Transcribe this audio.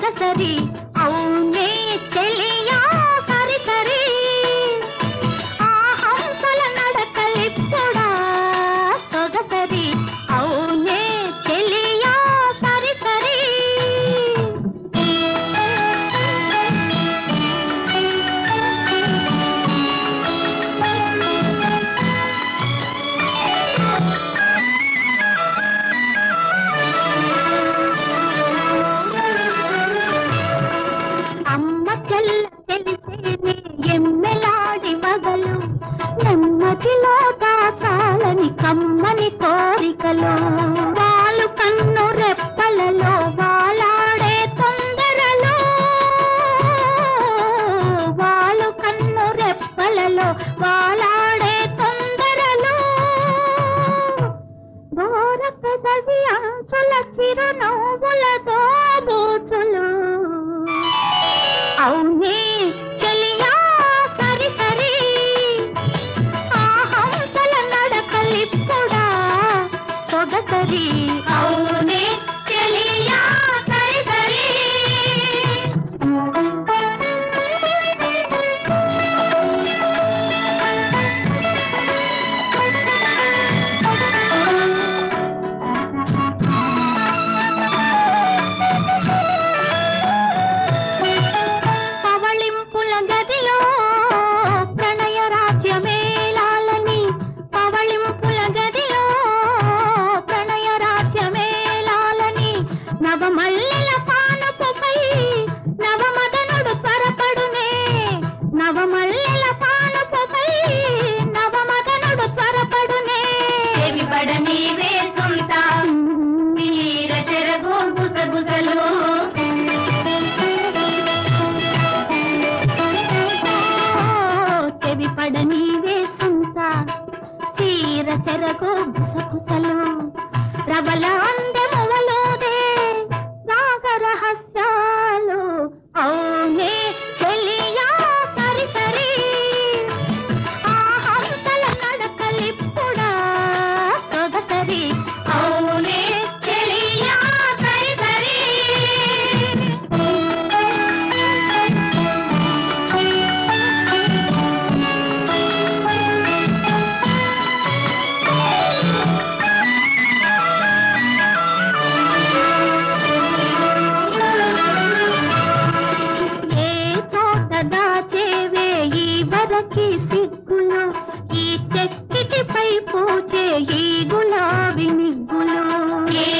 సొగసరి అవునే చెలియా సరి సరి ఆ హంసల నడకలిప్పుడా సొగసరి అవునే చెలియా సరి సరి అమ్మ చెల్ల తెలిసేనే ఎమ్మెలాడి వగలు నెమ్మదిలో దాచాలని కమ్మని కోరికలు వాళ్ళు కన్ను రెప్పలలో వాలాడే తొందరలో వాళ్ళు కన్ను రెప్పలలో వాలాడే తొందరలో దూర పెదవి అంచుల చిరునవ్వుల దోబూచులు అవునే చెలియా సరి సరి ఆ హంసల నడకలిప్పుడా సొగసరి అవునే చెలియా సరి సరి పవళింపుల గదిలో ప్రణయ రాజ్యమేలాలని పవళింపుల గదిలో ప్రణయ రాజ్యమేలాలని నవమల్లెల పానపుపై నవమదనుడు త్వరపడునే నవమల్లెల పానపుపై నవమదనుడు త్వరపడునే చెవి పడని వేసుంటా వీర చెరగు గుసగుసలు చెవి పడని వేసుంటా తీర చెరకు గుసగుసలు ప్రబల అందెమువలోదే రాగ రహస్యాలు అవునే చెలియా సరి సరి ఆ హంసల నడకలిప్పుడా సొగసరి అవునే చెలియా సరి సరి ఏ చోట దాచేవే ఈ వరకి సిగ్గులు ఈ చెక్కిటిపై పూచే ఈ గులాబీ నిగ్గులు ఏ